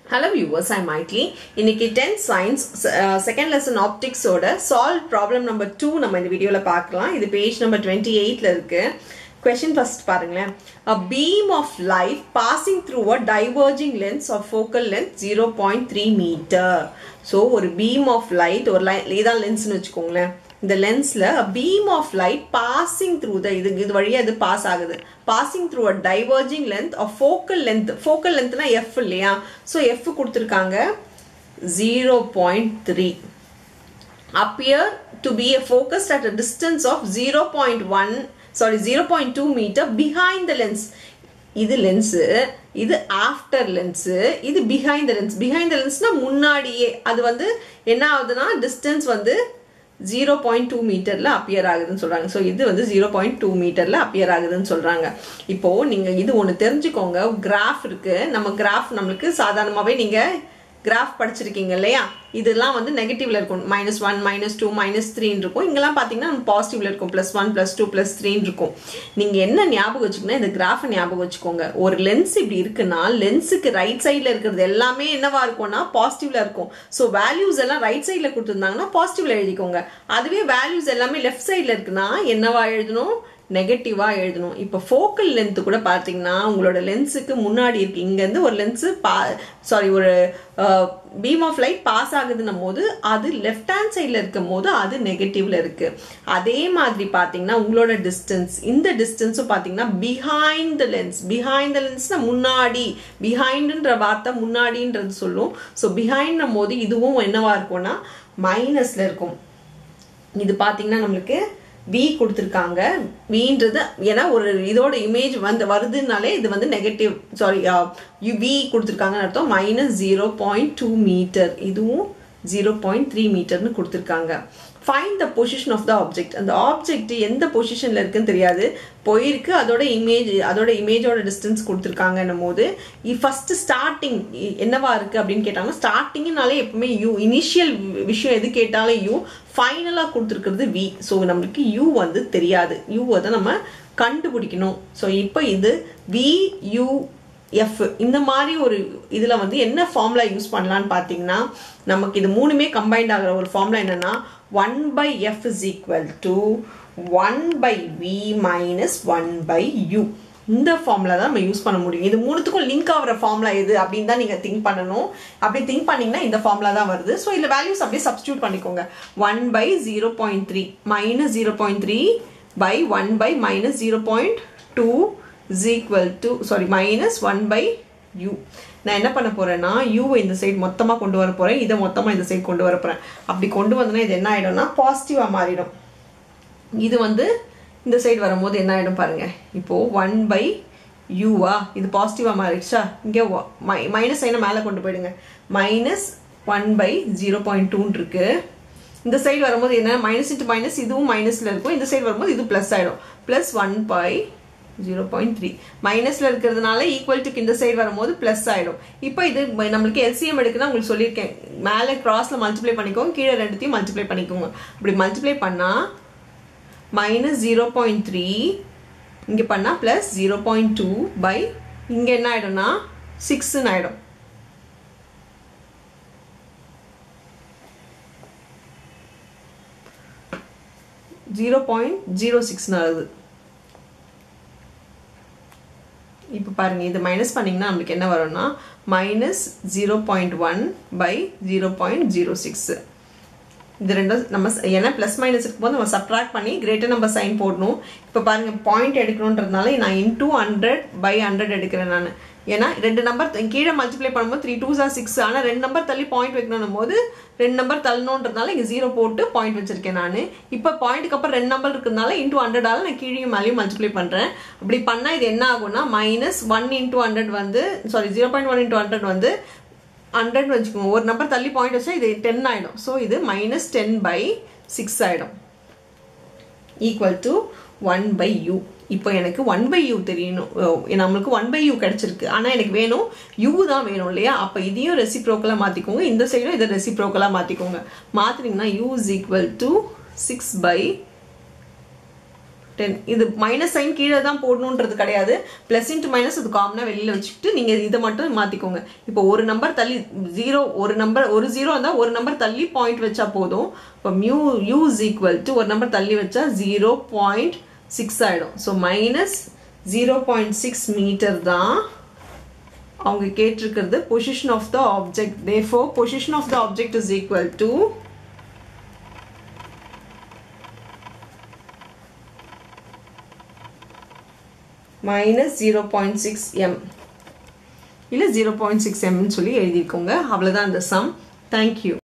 hello viewers I மைட்லி இன்னைக்கு tenth science second lesson ஆப்டிக்ஸோட சால்வ் ப்ராப்ளம் நம்பர் டூ நம்ம இந்த வீடியோவில் பார்க்கலாம் இது பேஜ் நம்பர் டுவெண்ட்டி எயிட்டில் இருக்கு கொஷின் ஃபர்ஸ்ட் பாருங்களேன் a beam of light passing through a diverging lens of focal length zero point three metre so ஒரு பீம் ஆஃப் லைட் ஒரு லை இதான் லென்ஸ்னு வச்சுக்கோங்களேன் இந்த லென்ஸ்ல beam of light passing through the இது இது வழியா இது பாஸ் ஆகுது passing through a diverging length of focal length ஃபோக்கல் லென்த்னா எஃப் இல்லையா ஸோ எஃப் கொடுத்துருக்காங்க zero point three appear to be a focused at a distance of 0.1 sorry 0.2 meter behind the lens இது லென்ஸு இது ஆஃப்டர் லென்ஸு இது behind the lens behind the லென்ஸ்னா முன்னாடியே அது வந்து என்ன ஆகுதுன்னா டிஸ்டன்ஸ் வந்து ஜீரோ பாயிண்ட் டூ மீட்டரில் அப்பியர் ஆகுதுன்னு சொல்கிறாங்க ஸோ இது வந்து ஜீரோ பாயிண்ட் டூ மீட்டரில் அப்பியர் ஆகுதுன்னு சொல்கிறாங்க இப்போது நீங்கள் இது ஒன்று தெரிஞ்சுக்கோங்க கிராஃப் இருக்குது நம்ம கிராஃப் நம்மளுக்கு சாதாரணமாகவே நீங்கள் கிராஃப் படிச்சிருக்கீங்க இல்லையா இதெல்லாம் வந்து நெகட்டிவ்ல இருக்கும் minus one minus two minus த்ரீன்னு இருக்கும் இங்கெல்லாம் பார்த்தீங்கன்னா பாசிட்டிவ்ல இருக்கும் plus one plus two plus த்ரீன்னு இருக்கும் நீங்கள் என்ன ஞாபகம் வச்சுக்கணும் இந்த கிராஃபை ஞாபகம் வச்சுக்கோங்க ஒரு லென்ஸ் இப்படி இருக்குன்னா லென்ஸுக்கு ரைட் சைடில் இருக்கிறது எல்லாமே என்னவா இருக்கும்னா பாசிட்டிவ்ல இருக்கும் ஸோ வேல்யூஸ் எல்லாம் ரைட் சைடில் கொடுத்துருந்தாங்கன்னா பாசிட்டிவ்ல எழுதிக்கோங்க அதுவே வேல்யூஸ் எல்லாமே லெஃப்ட் சைடில் இருக்குன்னா என்னவா எழுதணும் நெகட்டிவாக எழுதணும் இப்போ ஃபோக்கல் லென்த்து கூட பார்த்தீங்கன்னா உங்களோட லென்ஸுக்கு முன்னாடி இருக்கு இங்கேருந்து ஒரு லென்ஸு பா சாரி ஒரு பீம் ஆஃப் லைட் பாஸ் ஆகுதுன்னும் போது அது லெஃப்ட் ஹேண்ட் சைடில் இருக்கும் போது அது நெகட்டிவ்ல இருக்கு அதே மாதிரி பார்த்தீங்கன்னா உங்களோட டிஸ்டன்ஸ் இந்த டிஸ்டன்ஸும் பார்த்தீங்கன்னா behind the lens behind the லென்ஸ்னா முன்னாடி பிஹைண்டுன்ற வார்த்தை முன்னாடின்றது சொல்லும் ஸோ பிஹைண்ட்னும் போது இதுவும் என்னவா இருக்கும்னா மைனஸ்ல இருக்கும் இது பார்த்தீங்கன்னா நம்மளுக்கு வி கொடுத்துருக்காங்க வின்றது ஏன்னா ஒரு இதோட இமேஜ் வந்து வருதுனாலே இது வந்து நெகட்டிவ் சாரி வி கொடுத்துருக்காங்கன்னு அர்த்தம் minus zero point two metre இதுவும் ஜீரோ பாயிண்ட் த்ரீ மீட்டர்னு கொடுத்துருக்காங்க fine the position of the object அந்த ஆப்ஜெக்ட் எந்த பொசிஷனில் இருக்குன்னு தெரியாது போயிருக்கு அதோட இமேஜ் அதோட இமேஜோட டிஸ்டன்ஸ் கொடுத்துருக்காங்கன்னும் போது ஃபஸ்ட்டு ஸ்டார்டிங் என்னவா இருக்குது அப்படின்னு கேட்டாங்கன்னா ஸ்டார்டிங்னாலே எப்பவுமே யூ இனிஷியல் விஷயம் எது கேட்டாலும் யூ ஃபைனலாக கொடுத்துருக்கிறது வி ஸோ நம்மளுக்கு யூ வந்து தெரியாது யூவை தான் நம்ம கண்டுபிடிக்கணும் ஸோ இப்போ இது வி யூ எஃப் இந்த மாதிரி ஒரு இதில் வந்து என்ன ஃபார்முலா யூஸ் பண்ணலான்னு பார்த்தீங்கன்னா நமக்கு இது மூணுமே கம்பைன்ட் ஆகிற ஒரு ஃபார்முலா என்னென்னா one by F is equal to one by V minus one by U இந்த ஃபார்முலா தான் நம்ம யூஸ் பண்ண முடியும் இது மூணுத்துக்கும் லிங்க் ஆகிற ஃபார்முலா எது அப்படின்னு தான் நீங்கள் திங்க் பண்ணணும் அப்படி திங்க் பண்ணிங்கன்னா இந்த ஃபார்முலா தான் வருது ஸோ இதில் வேல்யூஸ் அப்படியே சப்ஸ்டியூட் பண்ணிக்கோங்க one by zero point three minus zero point three by one by minus zero point two is equal to sorry minus one by u நான் என்ன பண்ண போகிறேன்னா யூவை இந்த சைடு மொத்தமாக கொண்டு வர போகிறேன் இதை மொத்தமாக இந்த சைடு கொண்டு வர போகிறேன் அப்படி கொண்டு வந்தோன்னா இது என்ன ஆகிடும்னா பாசிட்டிவாக மாறிடும் இது வந்து இந்த சைடு வரும்போது என்ன ஆகிடும் பாருங்கள் இப்போது ஒன் பை யூவா இது பாசிட்டிவாக மாறிடுச்சா இங்கே மை மைனஸ் சைனை மேலே கொண்டு போயிடுங்க minus one by zero point டூன் இருக்குது இந்த சைடு வரும்போது என்ன மைனஸ் இன்ட்டு மைனஸ் இதுவும் மைனஸில் இருக்கும் இந்த சைடு வரும்போது இது ப்ளஸ் ஆகிடும் plus one by zero point three மைனஸில் இருக்கிறதுனால ஈக்குவல் டுக்கு இந்த சைடு வரும்போது ப்ளஸ் ஆகிடும் இப்போ இது நம்மளுக்கு எல்சிஎம் எடுக்குன்னா உங்களுக்கு சொல்லியிருக்கேன் மேலே கிராஸில் மல்டிப்ளை பண்ணிக்கோங்க கீழே ரெண்டுத்தையும் மல்டிப்ளை பண்ணிக்கோங்க அப்படி மல்டிப்ளை பண்ணால் மைனஸ் ஜீரோ பாயிண்ட் த்ரீ இங்கே பண்ணால் plus zero point two by இங்கே என்ன ஆகிடும்னா சிக்ஸ்ன்னு ஆகிடும் ஜீரோ பாயிண்ட் ஜீரோ சிக்ஸ்னு ஆகுது இப்போ பாருங்கள் இது மைனஸ் பண்ணிங்கன்னா நம்மளுக்கு என்ன வரும்னா minus zero point one by zero point zero six இது ரெண்டும் நம்ம ஏன்னா ப்ளஸ் மைனஸ் இருக்கும்போது நம்ம சப்ட்ராக்ட் பண்ணி கிரேட்டர் நம்பர் சைன் போடணும் இப்போ பாருங்கள் பாயிண்ட் எடுக்கணுன்றதுனால நான் இன்டூ ஹண்ட்ரட் பை ஹண்ட்ரட் எடுக்கிறேன் நான் ஏன்னா ரெண்டு நம்பர் கீழே மல்டிப்ளை பண்ணும்போது த்ரீ டூ சார் சிக்ஸ் ஆனால் ரெண்டு நம்பர் தள்ளி பாயிண்ட் வைக்கணும் போது ரெண்டு நம்பர் தள்ளணுன்றதுனால இங்கே ஜீரோ போட்டு பாயிண்ட் வச்சிருக்கேன் நான் இப்போ பாயிண்ட்டுக்கு அப்புறம் ரெண்டு நம்பர் இருக்கிறதுனால இன்டூ ஹண்ட்ரடால் நான் கீழே மேலேயும் மல்டிப்ளை பண்ணுறேன் அப்படி பண்ணால் இது என்ன ஆகும்னா மைனஸ் ஒன் இன்டூ ஹண்ட்ரட் வந்து sorry zero point one into hundred வந்து ஹண்ட்ரட் வச்சுக்கோங்க ஒரு நம்பர் தள்ளி பாயிண்ட் வச்சா இது டென் ஆகிடும் ஸோ இது மைனஸ் டென் பை சிக்ஸ் ஆகிடும் equal to one by u இப்போ எனக்கு ஒன் பை யூ தெரியணும் நம்மளுக்கு ஒன் பை யூ கிடச்சிருக்கு ஆனால் எனக்கு வேணும் யூ தான் வேணும் இல்லையா அப்போ இதையும் ரெசிப்ரோக்கலாக மாற்றிக்கோங்க இந்த சைடும் இதை ரெசிப்ரோக்கலாக மாற்றிக்கோங்க மாற்றினீங்கன்னா u is equal to six by ten இது மைனஸ் சைன் கீழே தான் போடணுன்றது கிடையாது ப்ளஸ் இன்ட்டு மைனஸ் அது காமனாக வெளியில் வச்சுக்கிட்டு நீங்கள் இதை மட்டும் மாற்றிக்கோங்க இப்போ ஒரு நம்பர் தள்ளி ஜீரோ ஒரு நம்பர் ஒரு ஜீரோ இருந்தால் ஒரு நம்பர் தள்ளி பாயிண்ட் வச்சா போதும் இப்போ mu u is equal to ஒரு நம்பர் தள்ளி வச்சா ஜீரோ பாயிண்ட் சிக்ஸ் ஆகிடும் so minus zero point six metre தான் அவங்க கேட்டிருக்கிறது position of the object therefore position of the object is equal to minus zero point six m இல்லை zero point six எம்னு சொல்லி எழுதியிருக்கோங்க அவ்வளோதான் இந்த சம் தேங்க்யூ